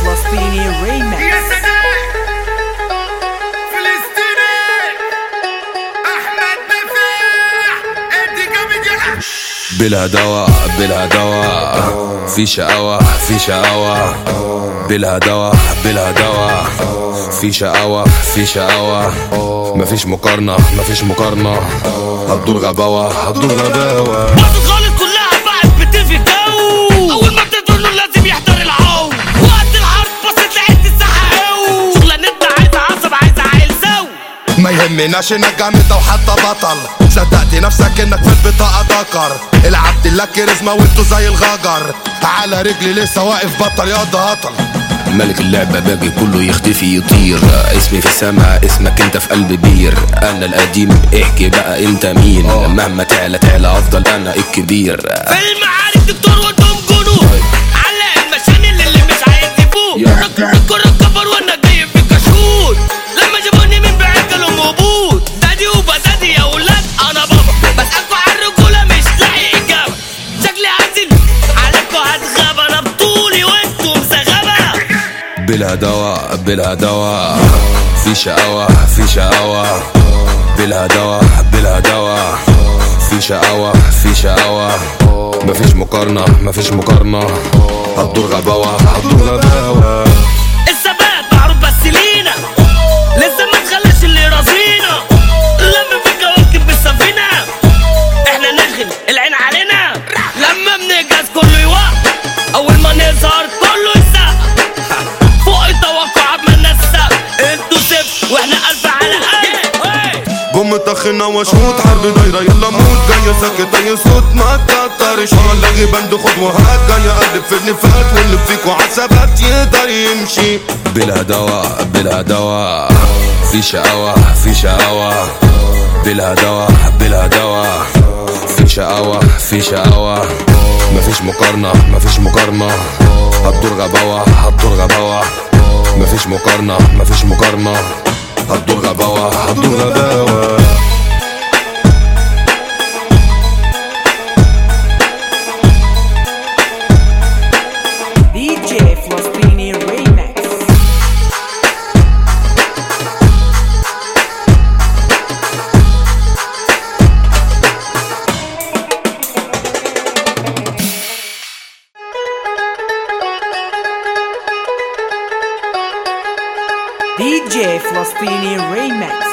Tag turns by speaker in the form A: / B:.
A: فلسطيني ريمكس
B: يا سلام فلسطيني احمد نفيح انت جامد يا
C: بلا دواء بلا دواء في شقاوة في شقاوة بلا دواء بلا دواء في شقاوة في شقاوة مفيش مقارنة مفيش مقارنة هتدور غباوة هتدور غباوة
D: مصر خالص كلها بقت بتطفي الجو اول ما بتقول له لازم يحضر العو وقت الحرب بصيت لقيت الساحه قوي شغلانتنا عايزه عصب عايزه عيل سو
E: ما يهمناش انك جامد او حتى بطل صدقت نفسك انك في البطاقة ذكر العبد لك كاريزما وانتو زي الغجر على رجلي لسه واقف بطل يا هطل
C: ملك اللعبة باقي كله يختفي يطير اسمي في السما اسمك انت في قلب بير انا القديم احكي بقى انت مين مهما تعلى تعلى افضل انا الكبير
D: في المعارك دكتور وانتم جنود علق المشان اللي مش عايز يفوق
C: يا.
D: رك رك رك كبر وانا جاي في كشكول لما جابوني من بعيد قالوا موجود دادي وبدادي يا ولاد انا بابا بسألكوا على الرجولة مش لاقي اجابة شكلي عازل عليكوا هتغاب انا بطولي وانتم زغبة
C: بلا دواء بلا دواء في شقاوة في شقاوة بلا دواء بلا دواء في شقاوة في شقاوة مفيش مقارنة مفيش مقارنة هتدور غباوة هتدور غباوة
D: الثبات معروف بس لينا لسه ما تخليش اللي راسينا لما في كواكب بالسفينة احنا نشغل العين علينا لما بنجهز كله يوقف اول ما نظهر كله يسقف فوق التوقعات ما الناس سقف انتوا صفر واحنا الف على الف
E: بوم طخنا وشوط حرب دايرة يلا موت جاية ساكت اي صوت ما تكترش لغي بند خد وهات جاية قلب في النفاق واللي فيكوا عصبات يقدر يمشي
C: بلا دواء بلا دواء في شقاوة في شقاوة بلا دواء بلا دواء في شقاوة في شقاوة مفيش مقارنة مفيش مقارنة هتدور غباوة هتدور غباوة مفيش مقارنة مفيش مقارنة هتدور غباوة هتدور غباوة
A: دي جي فلسطيني ريمكس دي جي فلسطيني ريمكس